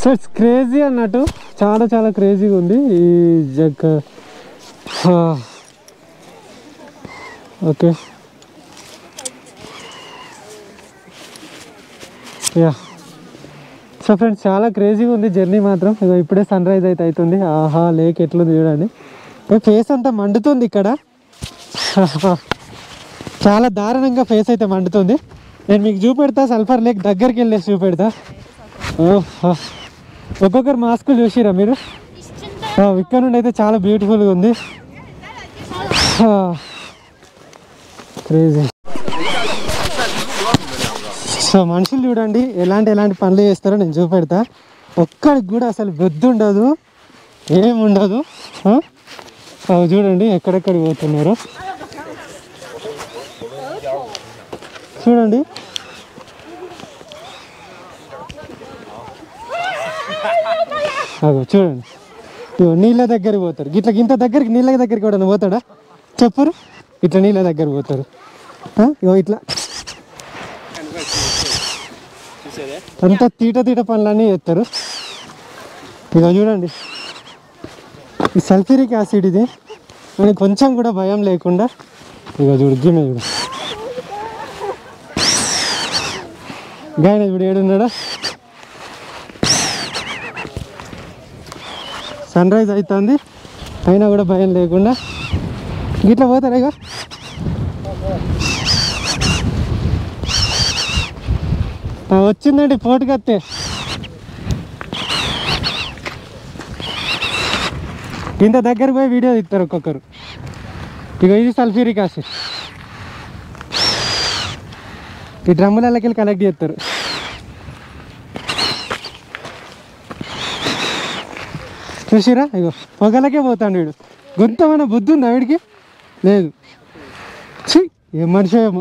So it's crazy అన్నట్టు చాలా చాలా క్రేజీగా ఉంది ఈ jug okay yeah so friends చాలా క్రేజీగా ఉంది జర్నీ మాత్రం ఇగో ఇప్పుడే సన్ రైజ్ అయితే అవుతుంది ఆహా లేక్ ఎట్లుంది చూడండి ఫేస్ అంతా మండుతుంది ఇక్కడ చాలా దారుణంగా ఫేస్ అయితే మండుతుంది నేను మీకు చూపెడతా సల్ఫర్ లేక్ దగ్గరికి వెళ్ళేసి చూపెడతా ఓహ్, ఒక్కొక్కరు మాస్క్ చూసిరా మీరు ఆ, ఇక్కడ నుండి అయితే చాలా బ్యూటిఫుల్గా ఉంది క్రేజీ సో మనుషులు చూడండి ఎలాంటి ఎలాంటి పనులు చేస్తారో నేను చూపెడతా ఒక్కడికి కూడా అసలు బొద్దు ఉండదు ఏం ఉండదు ఆ? అవి చూడండి ఎక్కడెక్కడికి పోతున్నారు చూడండి అగో చూడండి ఇగో నీళ్ళ దగ్గరికి పోతారు ఇట్లా ఇంత దగ్గరికి నీళ్ళ దగ్గరికి కూడా పోతాడా చెప్పురు ఇట్లా నీళ్ళ దగ్గర పోతారు ఆ? ఇగో ఇట్లా అంతా తీట తీట పనులన్నీ చేస్తారు ఇక చూడండి ఈ సల్ఫ్యూరిక్ యాసిడ్ ఇది మనకి కొంచెం కూడా భయం లేకుండా ఇక చూడు గిన్నె చూడు గాయన ఇప్పుడు ఏడున్నాడా సన్ రైజ్ అవుతుంది అయినా కూడా భయం లేకుండా గిట్లా పోతారా ఇక ఆ, వచ్చిందండి పోటుకత్తే ఇంత దగ్గర పోయి వీడియో తీస్తారు ఒక్కొక్కరు ఇక ఇది సల్ఫ్యూరిక్ యాసిడ్ ఈ డ్రమ్ములకి వెళ్ళి కలెక్ట్ చేస్తారు చూసిరా ఇగో పొగలకే పోతాడు వీడు గొంతమైన బుద్ధి ఉందా వీడికి లేదు ఛీ, ఏం మనిషి ఏమో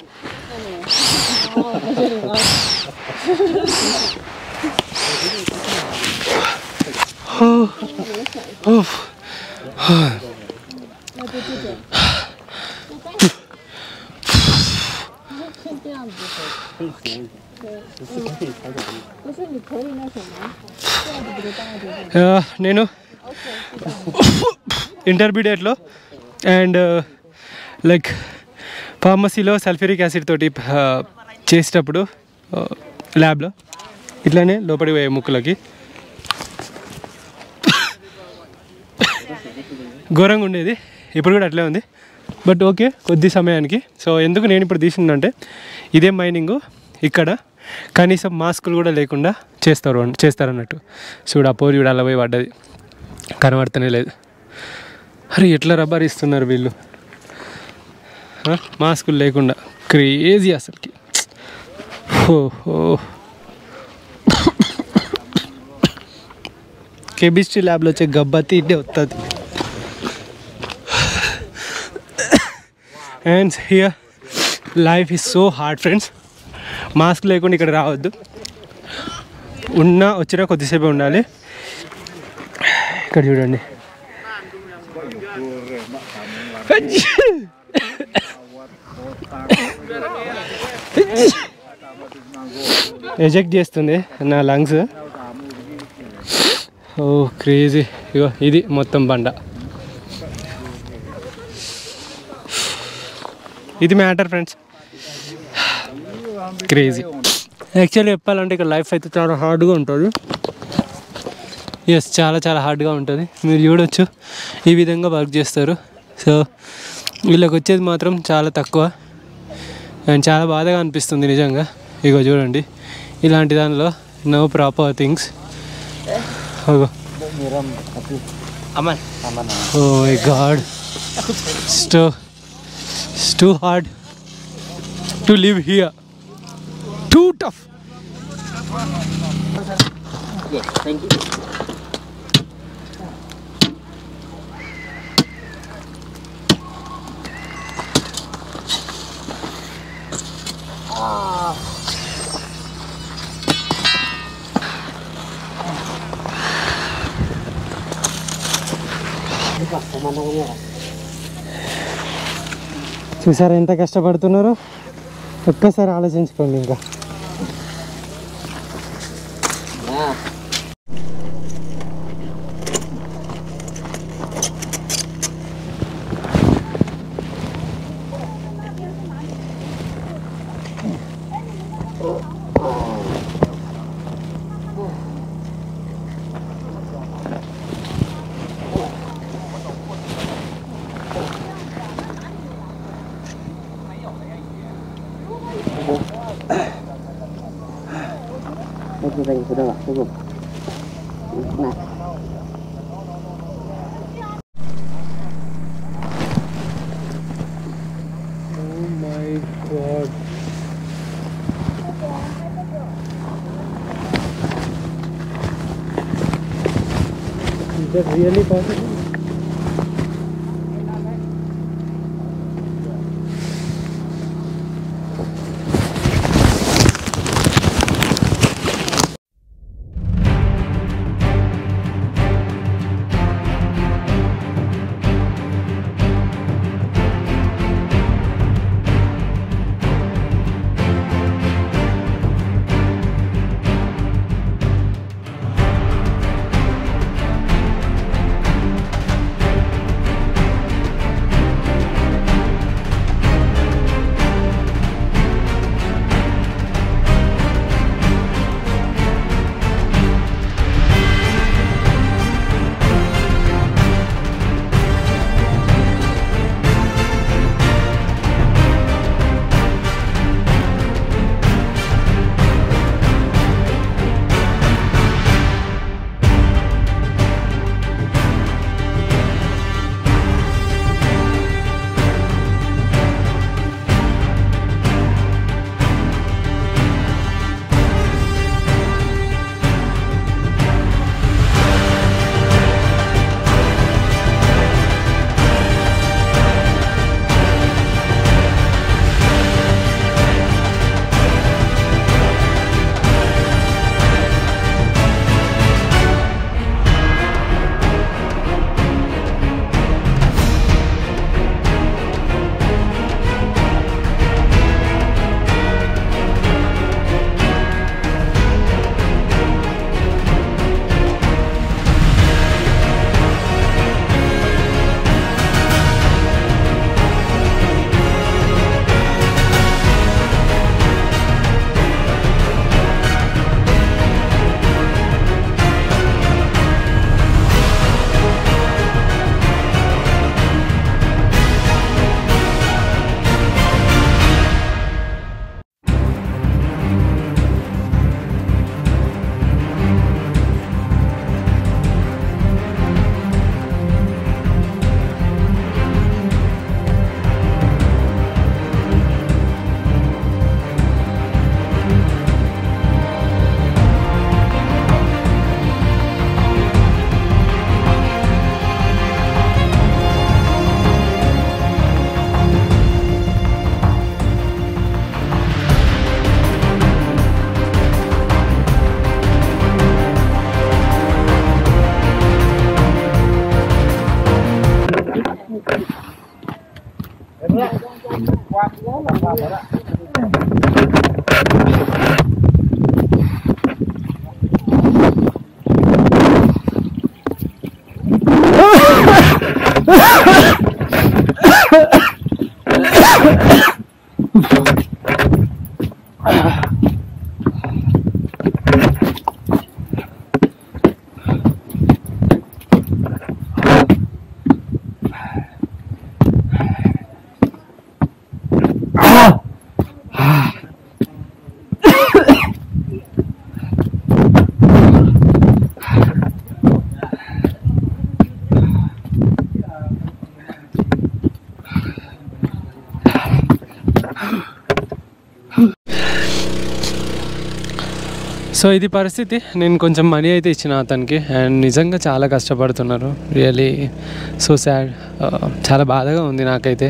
ఆ, నేను ఇంటర్మీడియట్లో అండ్ లైక్ ఫార్మసీలో సల్ఫ్యూరిక్ యాసిడ్ తోటి ఆ, చేసేటప్పుడు ల్యాబ్లో ఇట్లానే లోపలికి పోయే ముక్కులకి ఘోరంగా ఉండేది ఇప్పుడు కూడా అట్లే ఉంది బట్ ఓకే కొద్ది సమయానికి సో ఎందుకు నేను ఇప్పుడు తీసిందంటే ఇదే మైనింగ్ ఇక్కడ కనీసం మాస్కులు కూడా లేకుండా చేస్తారు అన్న- చేస్తారు అన్నట్టు చూడు ఆ పోరి చూడు అలా పోయి పడ్డది కనబడుతూనే లేదు అరే ఎట్లా రబ్బర్ ఇస్తున్నారు వీళ్ళు ఆ? మాస్కులు లేకుండా క్రేజీ అసలుకి ఓహో కెమిస్ట్రీ ల్యాబ్లో వచ్చే గబ్బతి ఇట్టే వస్తుంది and here life is so hard friends mask లేకుండా ఇక్కడ రావద్దు ఉన్నా వచ్చినా కొద్దిసేపే ఉండాలి ఇక్కడ చూడండి ఎజెక్ట్ చేస్తుంది నా లంగ్స్ ఓ క్రేజీ ఇగో ఇది మొత్తం బండ ఇది మ్యాటర్ ఫ్రెండ్స్ క్రేజీ యాక్చువల్లీ చెప్పాలంటే ఇక్కడ లైఫ్ అయితే చాలా హార్డ్గా ఉంటుంది ఎస్ చాలా చాలా హార్డ్గా ఉంటుంది మీరు చూడొచ్చు ఈ విధంగా వర్క్ చేస్తారు సో వీళ్ళకి వచ్చేది మాత్రం చాలా తక్కువ అండ్ చాలా బాధగా అనిపిస్తుంది నిజంగా ఇగో చూడండి ఇలాంటి దానిలో no proper things oh aman my god స్టో It's too hard to live here. Too tough. yes thank you చూసారా ఎంత కష్టపడుతున్నారో ఒక్కసారి ఆలోచించుకోండి ఇంకా sudah yang sudah lah cukup nah Oh my god. Is that really possible? So ఇది పరిస్థితి నేను కొంచెం మనీ అయితే ఇచ్చిన అతనికి అండ్ నిజంగా చాలా కష్టపడుతున్నారు రియలీ సో సాడ్ చాలా బాధగా ఉంది నాకైతే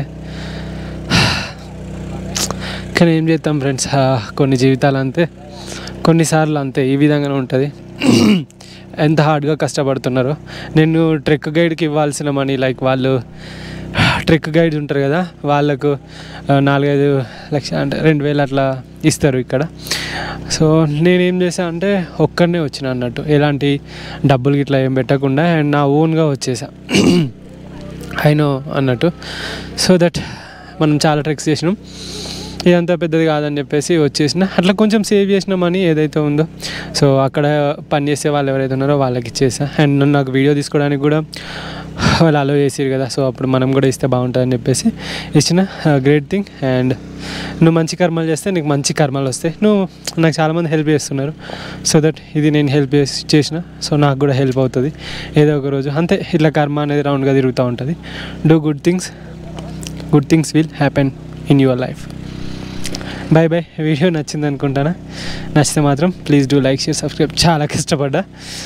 కానీ ఏం చేద్దాం ఫ్రెండ్స్ కొన్ని జీవితాలు అంతే కొన్నిసార్లు అంతే ఈ విధంగానే ఉంటుంది ఎంత హార్డ్గా కష్టపడుతున్నారో నేను ట్రెక్ గైడ్కి ఇవ్వాల్సిన మనీ లైక్ వాళ్ళు ట్రెక్ గైడ్స్ ఉంటారు కదా వాళ్ళకు ఆ, నాలుగైదు లక్ష అంటే రెండు వేలు అట్లా ఇస్తారు ఇక్కడ సో నేనేం చేసా అంటే ఒక్కడనే వచ్చిన అన్నట్టు ఎలాంటి డబ్బులు ఇట్లా ఏం పెట్టకుండా అండ్ నా ఓన్గా వచ్చేసా అయినో అన్నట్టు సో దట్ మనం చాలా ట్రెక్స్ చేసినాం ఇదంతా పెద్దది కాదని చెప్పేసి వచ్చేసిన అట్లా కొంచెం సేవ్ చేసిన మనీ ఏదైతే ఉందో సో అక్కడ పని చేసే వాళ్ళు ఎవరైతే ఉన్నారో వాళ్ళకి ఇచ్చేసా అండ్ నన్ను నాకు వీడియో తీసుకోవడానికి కూడా వాళ్ళు అలో చేసారు కదా సో అప్పుడు మనం కూడా ఇస్తే బాగుంటుందని చెప్పేసి ఇచ్చిన గ్రేట్ థింగ్ అండ్ నువ్వు మంచి కర్మలు చేస్తే నీకు మంచి కర్మలు వస్తాయి నువ్వు నాకు చాలామంది హెల్ప్ చేస్తున్నారు సో దట్ ఇది నేను హెల్ప్ చేసి చేసిన సో నాకు కూడా హెల్ప్ అవుతుంది ఏదో ఒక రోజు అంతే ఇట్లా కర్మ అనేది రౌండ్గా తిరుగుతూ ఉంటుంది do good things good things will happen in your life bye bye video నచ్చింది అనుకుంటానా నచ్చితే మాత్రం please do like share subscribe చాలా కష్టపడ్డా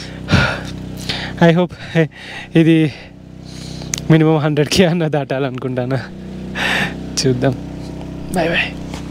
ఐ హోప్ ఇది మినిమం హండ్రెడ్కి అన్న దాటాలనుకుంటానా చూద్దాం బాయ్ బాయ్